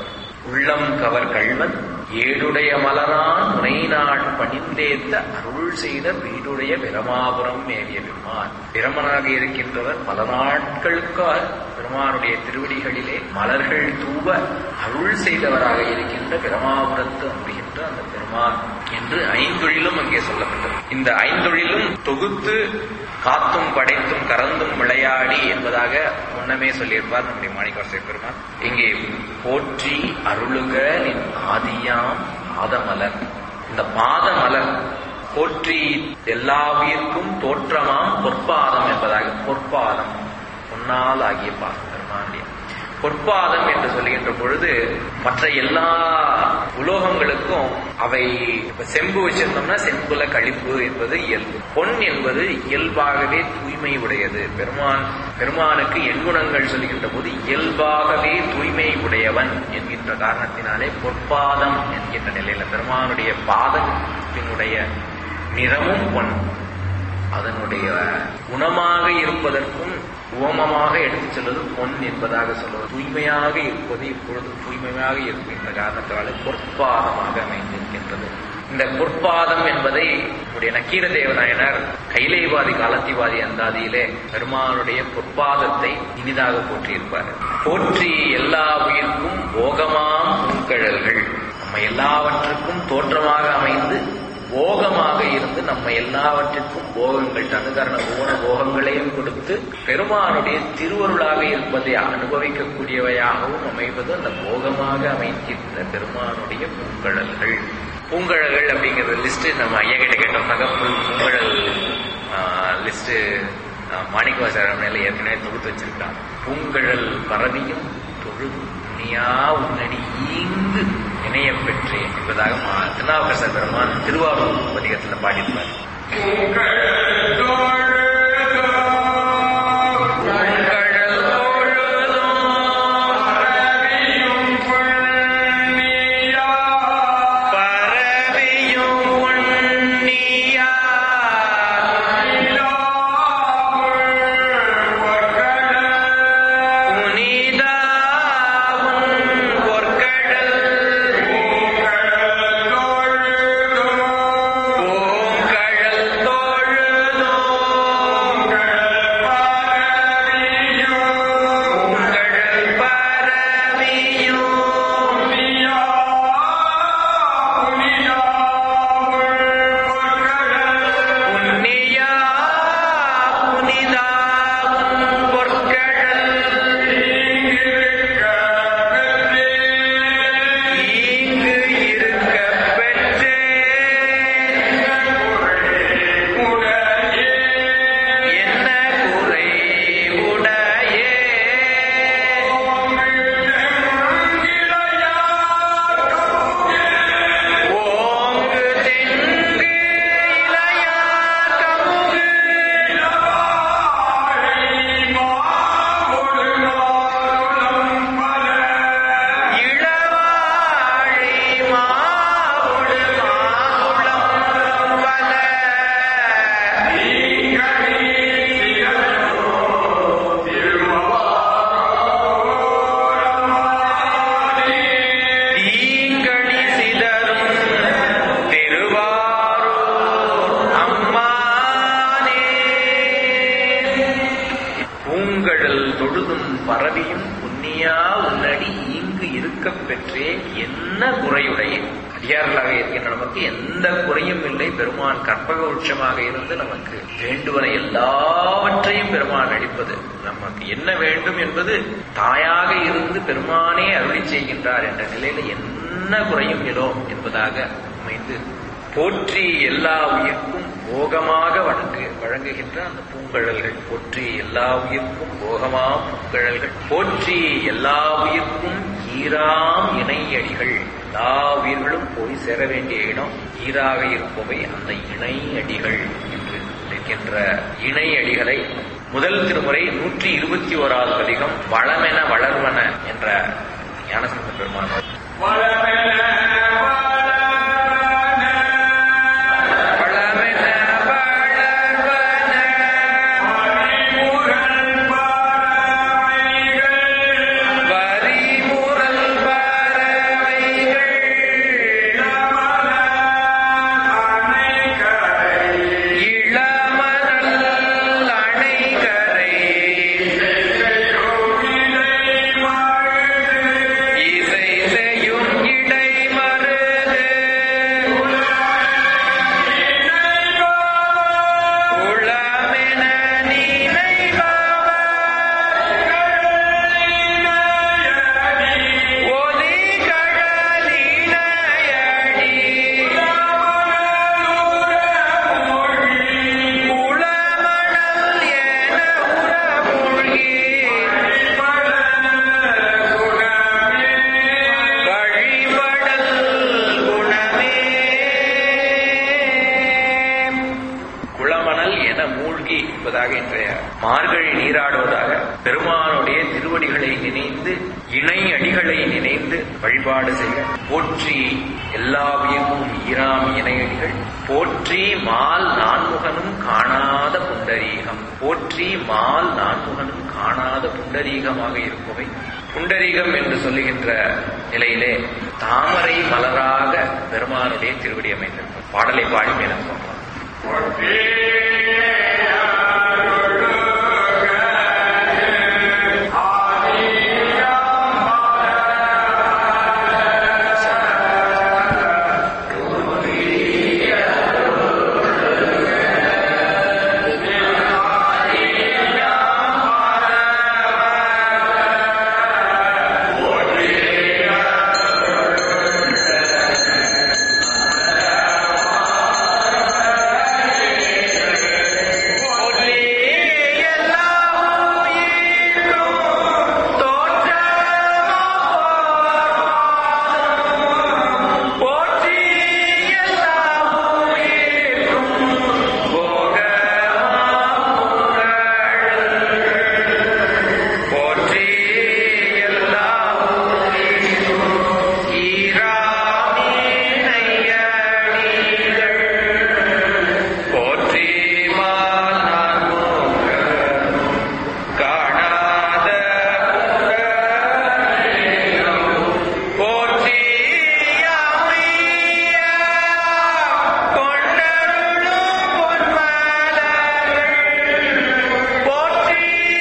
உள்ளம் கவர் கள்வன் ஏடுடைய மலரான் முனைநாள் பணிந்தேத்த அருள் செய்த வீடுடைய பிரமாபுரம் மேவிய பெருமான் பிரமனாக இருக்கின்றவர் பல நாட்களுக்காக பெருமானுடைய திருவடிகளிலே மலர்கள் தூவ அருள் செய்தவராக இருக்கின்ற பிரமாபுரத்து அம்புகின்ற அந்த பெருமான் என்று ஐந்தொழிலும் அங்கே சொல்லப்பட்டது இந்த ஐந்தொழிலும் தொகுத்து காத்தும் படைத்தும் கறந்தும் விளையாடி என்பதாக முன்னமே சொல்லியிருப்பார் நம்முடைய மாணிக்கவாசை பெருமான் இங்கே போற்றி அருளுக நின் ஆதியாம் பாதமலர் இந்த பாதமலர் போற்றி எல்லா உயிர்க்கும் தோற்றமாம் பொற்பாதம் என்பதாக பொற்பாதம் பொன்னால் ஆகிய பாதம் பெருமாண்டிய பொற்பாதம் என்று சொல்லுகின்ற பொழுது மற்ற எல்லா உலோகங்களுக்கும் அவை இப்ப செம்பு வச்சிருந்தோம்னா செம்புல கழிப்பு என்பது இயல்பு பொன் என்பது இயல்பாகவே தூய்மை உடையது பெருமான் பெருமானுக்கு எண்குணங்கள் சொல்லுகின்ற போது இயல்பாகவே தூய்மை உடையவன் என்கின்ற காரணத்தினாலே பொற்பாதம் என்கின்ற நிலையில பெருமானுடைய பாதத்தினுடைய நிறமும் பொன் அதனுடைய குணமாக இருப்பதற்கும் உவமமாக எடுத்துச் செல்வது பொன் என்பதாக சொல்வது தூய்மையாக இருப்பது இப்பொழுது தூய்மையாக இருக்கின்ற காரணத்தால் பொற்பாதமாக அமைந்திருக்கின்றது இந்த பொற்பாதம் என்பதை நம்முடைய நக்கீர தேவநாயனர் கைலைவாதி காலத்திவாதி அந்தாதியிலே பெருமானுடைய பொற்பாதத்தை இனிதாக போற்றியிருப்பார் போற்றி எல்லா உயிர்க்கும் போகமாம் பூங்கழல்கள் நம்ம எல்லாவற்றுக்கும் தோற்றமாக அமைந்து போகமாக இருந்து நம்ம எல்லாவற்றிற்கும் போகங்கள் தனுகரண போன போகங்களையும் கொடுத்து பெருமானுடைய திருவருளாக இருப்பதை அனுபவிக்கக்கூடியவையாகவும் அமைவது அந்த போகமாக அமைக்கின்ற பெருமானுடைய பூங்கழல்கள் பூங்கழல்கள் அப்படிங்கிற லிஸ்ட் நம்ம ஐயா கிட்ட கேட்டோம்னாக்கா புல் பூங்கழல் லிஸ்ட் மாணிக்கவாசாரமையில ஏற்கனவே தொகுத்து வச்சிருக்காங்க பூங்கழல் பரவியும் தொழுது நீயா உன்னடி ஈந்து இணைய பெற்றேன் என்பதாக மா- திருநாவுக்கரசர் பெருமான் திருவாரூர் பதிகத்தில் பாடியிருப்பார் பூங்கழல் தொழுதும் பரவியும் உன்னியா புனிதா உன் பொற்கடல் பூங்கழல் தொழுதும் பூங்கழல் பரவியும் புண்ணியா புனிதா உன் பொற்கடல் இங்கு இருக்க பெற்றேன் என்ன குறை உடையே ஓங்கு தெங்கு இளையார் கமுகு இளவாழை மாவுடு மாகுளம் பல தீங்கடி சிதறும் திருவாரூர் அம்மானே பூங்கடல் தொழுதும் பரவியும் புண்ணியா உன்னடி இங்கு இருக்கப் பெற்றேன் என்ன குறையுடைய அடியார்களாக இருக்கின்ற நமக்கு எந்த குறையும் இல்லை பெருமான் கற்பக விருட்சமாக இருந்து நமக்கு வேண்டுவன எல்லாவற்றையும் பெருமான் அளிப்பது நமக்கு என்ன வேண்டும் என்பது தாயாக இருந்து பெருமானே அருளி செய்கின்றார் என்ற நிலையில என்ன குறையும் இலோம் என்பதாக அமைந்து போற்றி எல்லா உயிர்க்கும் போகமாக வழங்கு வழங்குகின்ற அந்த பூங்கழல்கள் போற்றி எல்லா உயிர்க்கும் போகமாம் பூங்கழல்கள் போற்றி எல்லா உயிர்க்கும் ஈராம் இணை அடிகள் எல்லா உயிர்களும் போய் சேர வேண்டிய இடம் ஈராக இருப்பவை அந்த இணை அடிகள் என்று இருக்கின்ற இணை அடிகளை முதல் திருமுறை நூற்றி இருபத்தி ஓராவது பதிகம் வளமென வளர்வன என்ற ஞானசம்பந்த பெருமான் வளமென வளர்வன வரிமுரல் பரவைகள் என்பதாக இன்றைய மார்கழி நீராடுவதாக பெருமானுடைய திருவடிகளை நினைந்து இணை அடிகளை நினைந்து வழிபாடு செய்ய போற்றி எல்லா உயிர்க்கும் ஈராம் இணையடிகள் போற்றி மால் நான்முகனும் காணாத புண்டரீகம் போற்றி மால் நான்முகனும் காணாத புண்டரீகமாக இருப்பவை புண்டரீகம் என்று சொல்லுகின்ற நிலையிலே தாமரை மலராக பெருமானுடைய திருவடி அமைந்திருக்கும் பாடலை பாடி மேலும் போகலாம் போற்றி எல்லா ஈராமீனையடிகள் போற்றி மாநான்முக காணாத போற்றி யாமைய கொண்டருளும் பொன்மலர்கள் போற்றி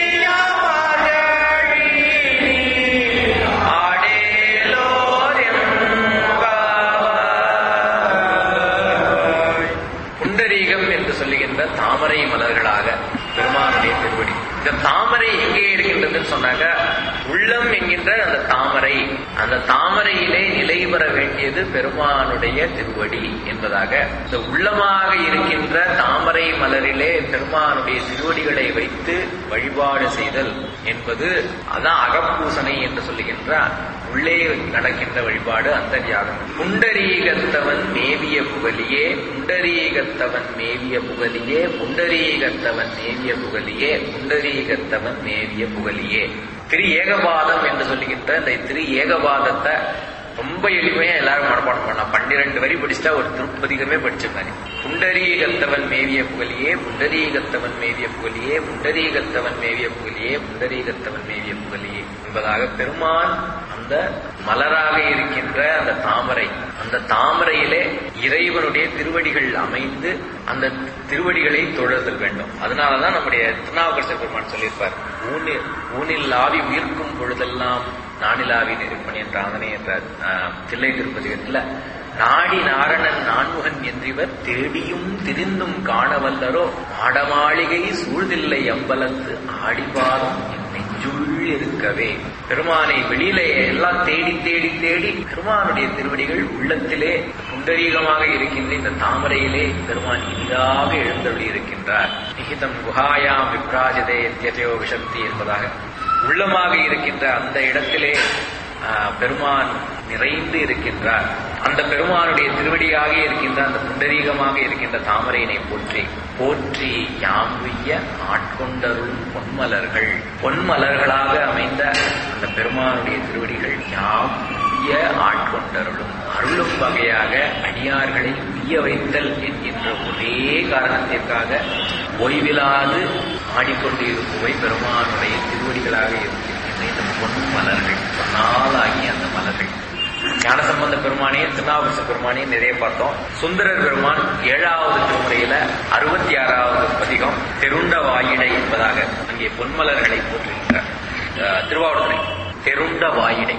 புண்டரீகம் என்று சொல்லுகின்ற தாமரை மலர்களாக பெருமானுடைய திருவடி இந்த தாமரை எங்கே இருக்கின்றதுன்னு சொன்னாக்க உள்ளம் என்கின்ற அந்த தாமரை அந்த தாமரையிலே நிலை பெற வேண்டியது பெருமானுடைய திருவடி என்பதாக இந்த உள்ளமாக இருக்கின்ற தாமரை மலரிலே பெருமானுடைய திருவடிகளை வைத்து வழிபாடு செய்தல் என்பது அதான் அகப்பூசனை என்று சொல்லுகின்ற உள்ளே நடக்கின்ற வழிபாடு அந்தர்யாகம் புண்டரீகத்தவன் மேவிய புகலியே புண்டரீகத்தவன் மேவிய புகலியே புண்டரீகத்தவன் மேவிய புகலியே புண்டரீகத்தவன் மேவிய புகலியே திரு ஏகபாதம் என்று சொல்லுகின்ற இந்த திரு ஏகபாதத்தை ரொம்ப எளிமையா எல்லாரும் மனப்பாடம் பண்ணலாம் பன்னிரண்டு வரி படிச்சுட்டா ஒரு திருப்பதிகமே படிச்ச மாதிரி புண்டரீகத்தவன் மேவிய புகலியே புண்டரீகத்தவன் மேவிய புகலியே புண்டரீகத்தவன் மேவிய புகலியே புண்டரீகத்தவன் மேவிய புகலியே என்பதாக பெருமான் அந்த மலராக இருக்கின்ற அந்த தாமரை அந்த தாமரையிலே இறைவனுடைய திருவடிகள் அமைந்து அந்த திருவடிகளை தொழுதல் வேண்டும் அதனாலதான் நம்முடைய திருநாவுக்கரசர் பெருமான் சொல்லியிருப்பார் ஊனில் ஊனில் ஆவி உயிர்க்கும் பொழுதெல்லாம் நானிலாவி நிருப்பன் என்ற ஆதனை என்ற ஆஹ், தில்லை திருப்பதிகத்துல நாடி நாரணன் நான்முகன் என்றிவர் தேடியும் திரிந்தும் காணவல்லரோ மாடமாளிகை சூழ்தில்லை அம்பலத்து ஆடிபாதம் என் நெஞ்சுள் இருக்கவே பெருமானை வெளியில எல்லாம் தேடி தேடி தேடி பெருமானுடைய திருவடிகள் உள்ளத்திலே புண்டரீகமாக இருக்கின்ற இந்த தாமரையிலே பெருமான் இனிதாக எழுந்தருளி இருக்கின்றார் நிகிதம் குஹாயாம் விப்ராஜதே எத்தியதையோ விஷந்தி என்பதாக உள்ளமாக இருக்கின்ற அந்த இடத்திலே ஆஹ், பெருமான் நிறைந்து இருக்கின்றார் அந்த பெருமானுடைய திருவடியாக இருக்கின்ற அந்த புண்டரீகமாக இருக்கின்ற தாமரையினை போற்றி போற்றி யாம்புய்ய ஆட்கொண்டருளும் பொன்மலர்கள் பொன்மலர்களாக அமைந்த அந்த பெருமானுடைய திருவடிகள் யாம் உய்ய ஆட்கொண்டருளும் அருளும் வகையாக அடியார்களை உய்ய வைத்தல் என்கின்ற ஒரே காரணத்திற்காக ஓய்விலாது ஆடிக்கொண்டு இருக்குவை பெருமானுடைய திருவடிகளாக இருக்கின்ற இந்த பொன் மலர்கள் பொன்னாலாகிய அந்த மலர்கள் ஞானசம்பந்த பெருமானையும் திருநாவுக்கரச பெருமானையும் நிறைய பார்த்தோம் சுந்தரர் பெருமான் ஏழாவது திருமுறையில அறுபத்தி ஆறாவது பதிகம் தெருண்ட வாயிடை என்பதாக அங்கே பொன்மலர்களை போற்றுகின்றார் அஹ், திருவாவூர்துறை தெருண்ட வாயிடை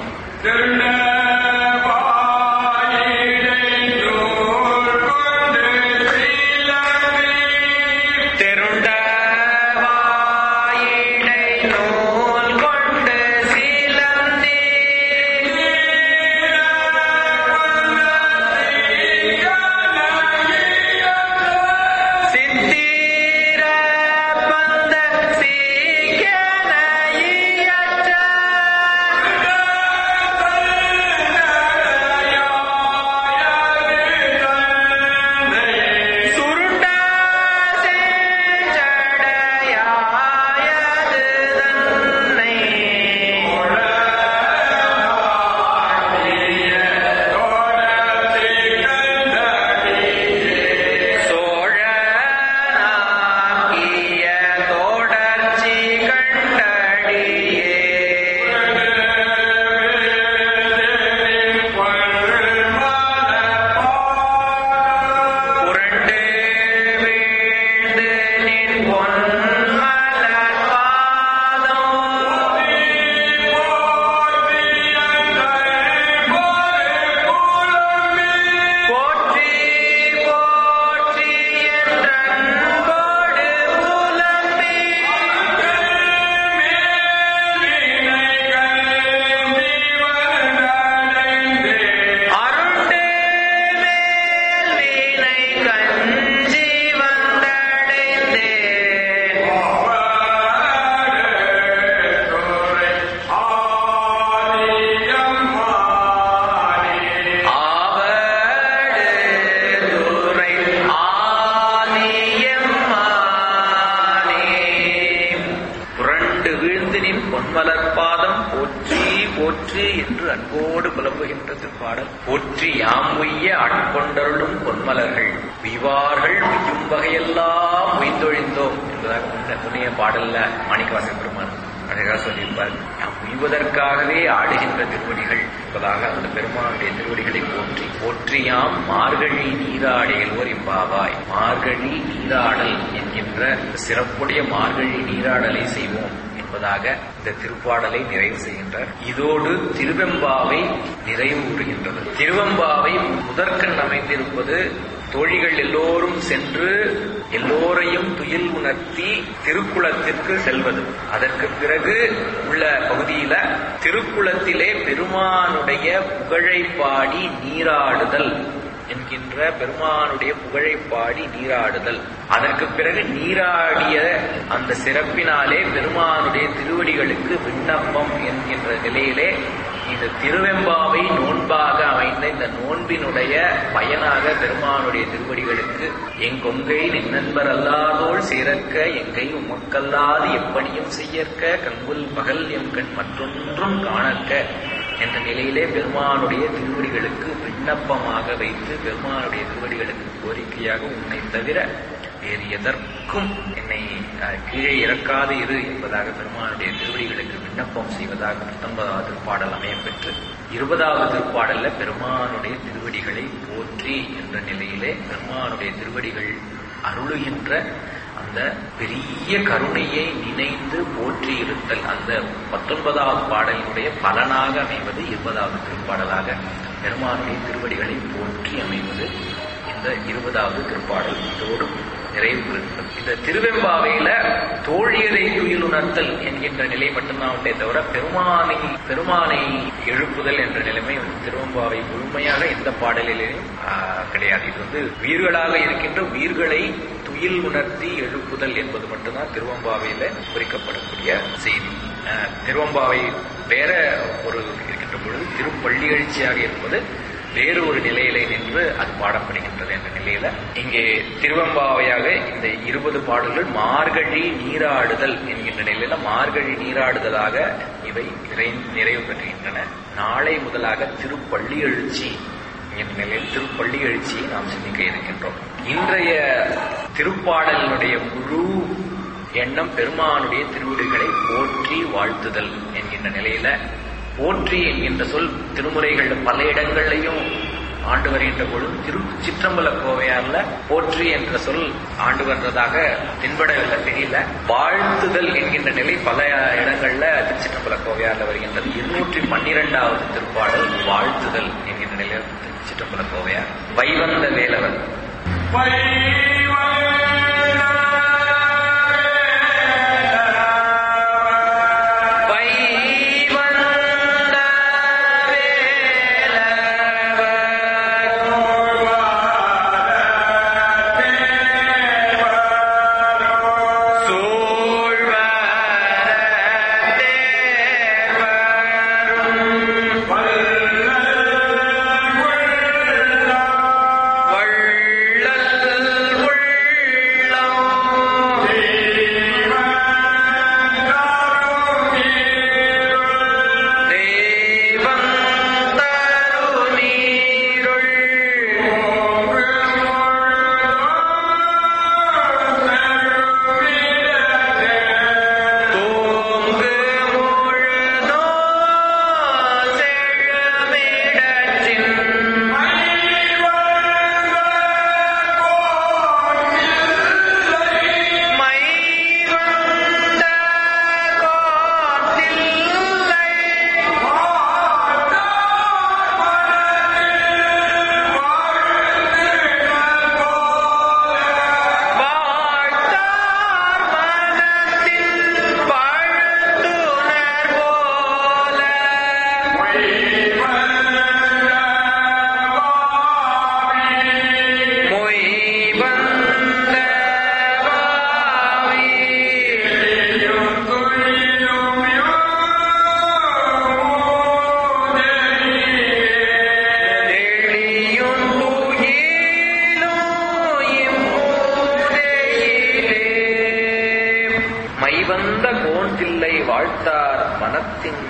தெருண்ட வாயிடை நூல் கொண்டு சீலந்தி சித்திர பந்த சீக்கன ஈயற்ற அன்போடு புலம்புகின்ற திருப்பாடல் போற்றி யாம் உய்ய ஆட்கொண்டருளும் பொன்மலர்கள் உய்வார்கள் உய்யும் வகையெல்லாம் உய்ந்தொழிந்தோம் என்பதாக முன்ன முன்னைய பாடல்ல மாணிக்கவாசன் பெருமான் அழகா சொல்லியிருப்பார் நாம் உய்வதற்காகவே ஆடுகின்ற திருவடிகள் என்பதாக அந்த பெருமானுடைய திருவடிகளை போற்றி போற்றியாம் மார்கழி நீராடியல்வோர் இம்பாவாய் மார்கழி நீராடல் என்கின்ற சிறப்புடைய மார்கழி நீராடலை செய்வோம் என்பதாக இந்த திருப்பாடலை நிறைவு செய்கின்றார் இதோடு திருவெம்பாவை நிறைவு கூறுகின்றது திருவெம்பாவை முதற்கண் அமைந்திருப்பது தோழிகள் எல்லோரும் சென்று எல்லோரையும் துயில் உணர்த்தி திருக்குளத்திற்கு செல்வது அதற்கு பிறகு உள்ள பகுதியில திருக்குளத்திலே பெருமானுடைய புகழை பாடி நீராடுதல் என்கின்ற பெருமானுடைய புகழை பாடி நீராடுதல் அதற்கு பிறகு நீராடிய அந்த சிறப்பினாலே பெருமானுடைய திருவடிகளுக்கு விண்ணப்பம் என்கின்ற நிலையிலே இந்த திருவெம்பாவை நோன்பாக அமைந்த இந்த நோன்பினுடைய பயனாக பெருமானுடைய திருவடிகளுக்கு எங்கொங்கை நின்னன்பர் அல்லாதோள் சேரக்க எங்கை உமக்கல்லாது எப்படியும் செய்யற்க கங்குல் பகல் எம் கண் மற்றொன்றும் காணக்க என்ற நிலையிலே பெருமானுடைய திருவடிகளுக்கு விண்ணப்பமாக வைத்து பெருமானுடைய திருவடிகளுக்கு கோரிக்கையாக உன்னை தவிர வேறு எதற்கும் என்னை அஹ், கீழே இறக்காது இரு என்பதாக பெருமானுடைய திருவடிகளுக்கு விண்ணப்பம் செய்வதாக பத்தொன்பதாவது திருப்பாடல் அமையப்பெற்று இருபதாவது திருப்பாடல்ல பெருமானுடைய திருவடிகளை போற்றி என்ற நிலையிலே பெருமானுடைய திருவடிகள் அருளுகின்ற அந்த பெரிய கருணையை நினைந்து போற்றி இருத்தல் அந்த பத்தொன்பதாவது பாடலினுடைய பலனாக அமைவது இருபதாவது திருப்பாடலாக பெருமானுடைய திருவடிகளை போற்றி அமைவது இந்த இருபதாவது திருப்பாடல் இதோடு நிறைவு பெறுகிறது இந்த திருவெம்பாவையில தோழியரை துயில் உணர்த்தல் என்கின்ற நிலை மட்டும்தான் உண்டே தவிர பெருமானை பெருமானை எழுப்புதல் என்ற நிலைமை வந்து திருவெம்பாவை முழுமையாக எந்த பாடலிலேயும் ஆஹ், கிடையாது இது வந்து உயிர்களாக இருக்கின்ற உயிர்களை துயில் உணர்த்தி எழுப்புதல் என்பது மட்டும்தான் திருவம்பாவையில குறிக்கப்படக்கூடிய செய்தி ஆஹ், திருவம்பாவை வேற ஒரு இருக்கின்ற பொழுது திருப்பள்ளி எழுச்சியாக இருப்பது வேறு ஒரு நிலையிலே நின்று அது பாடப்படுகின்றது என்ற நிலையில இங்கே திருவம்பாவையாக இந்த இருபது பாடல்கள் மார்கழி நீராடுதல் என்கின்ற நிலையில மார்கழி நீராடுதலாக இவை நிறை நிறைவு பெறுகின்றன நாளை முதலாக திருப்பள்ளி எழுச்சி என்ற நிலையில் திருப்பள்ளி எழுச்சியை நாம் சிந்திக்க இருக்கின்றோம் இன்றைய திருப்பாடலினுடைய முழு எண்ணம் பெருமானுடைய திருவிடுகளை போற்றி வாழ்த்துதல் என்கின்ற நிலையில போற்றி என்கின்ற சொல் திருமுறைகள் பல இடங்கள்லையும் ஆண்டு வருகின்ற பொழுது திரு சிற்றம்பல கோவையார்ல போற்றி என்ற சொல் ஆண்டு வர்றதாக தென்படவில்லை தெரியல வாழ்த்துதல் என்கின்ற நிலை பல இடங்கள்ல திருச்சிற்றம்பல கோவையார்ல வருகின்றது இருநூற்றி பன்னிரெண்டாவது திருப்பாடல் வாழ்த்துதல் என்கின்ற நிலையில் சிற்றம்பல கோவையார் வைவந்த வேலவன் வைவந்த வள்ளல்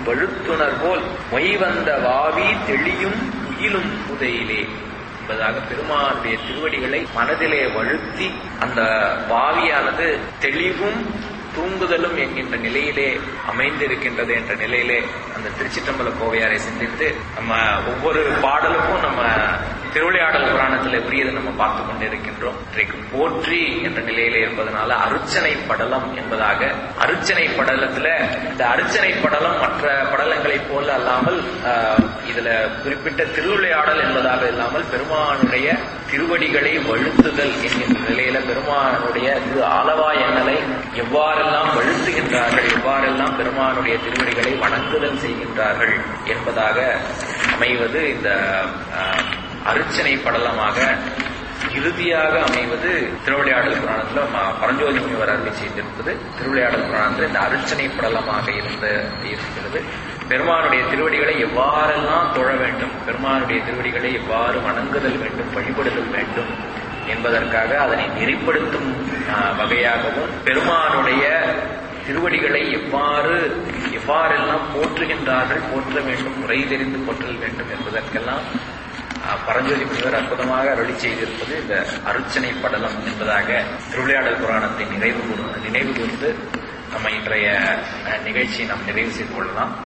வழுத்துணர் போல் மொய் வந்த வாவி தெளியும் உயிலும் உதையிலே என்பதாக பெருமானுடைய திருவடிகளை மனதிலே வழுத்தி அந்த வாவியானது தெளிவும் தூங்குதலும் என்கின்ற நிலையிலே அமைந்திருக்கின்றது என்ற நிலையிலே அந்த திருச்சிற்றம்பல கோவையாரை சிந்தித்து நம்ம ஒவ்வொரு பாடலுக்கும் நம்ம திருவிளையாடல் புராணத்தில் உரியதை நம்ம பார்த்து கொண்டிருக்கின்றோம் இன்றைக்கு போற்றி என்ற நிலையிலே இருப்பதனால அருச்சனை படலம் என்பதாக அருச்சனை படலத்துல இந்த அருச்சனை படலம் மற்ற படலங்களைப் போல அல்லாமல் ஆஹ், இதுல குறிப்பிட்ட திருவிளையாடல் என்பதாக இல்லாமல் பெருமானுடைய திருவடிகளை வழுத்துதல் என்கின்ற நிலையில பெருமானுடைய திரு ஆலவா எண்ணலை எவ்வாறெல்லாம் வழுத்துகின்றார்கள் எவ்வாறெல்லாம் பெருமானுடைய திருவடிகளை வணங்குதல் செய்கின்றார்கள் என்பதாக அமைவது இந்த ஆஹ், அருச்சனை படலமாக இறுதியாக அமைவது திருவிளையாடல் புராணத்துல ம- பரஞ்சோதி முனிவர் அருளி செய்திருப்பது திருவிளையாடல் புராணத்துல இந்த அருச்சனை படலமாக இருந்த இருக்கிறது பெருமானுடைய திருவடிகளை எவ்வாறெல்லாம் தொழ வேண்டும் பெருமானுடைய திருவடிகளை எவ்வாறு வணங்குதல் வேண்டும் வழிபடுதல் வேண்டும் என்பதற்காக அதனை நெறிப்படுத்தும் ஆஹ், வகையாகவும் பெருமானுடைய திருவடிகளை எவ்வாறு எவ்வாறெல்லாம் போற்றுகின்றார்கள் போற்ற வேண்டும் முறை தெரிந்து போற்றல் வேண்டும் என்பதற்கெல்லாம் அஹ், பரஞ்சோதி முனிவர் அற்புதமாக அருளி செய்திருப்பது இந்த அருச்சனை படலம் என்பதாக திருவிளையாடல் புராணத்தை நிறைவு கூர்ந்து நினைவு கூர்ந்து நம்ம இன்றைய அஹ், நிகழ்ச்சியை நாம் நிறைவு செய்து கொள்ளலாம்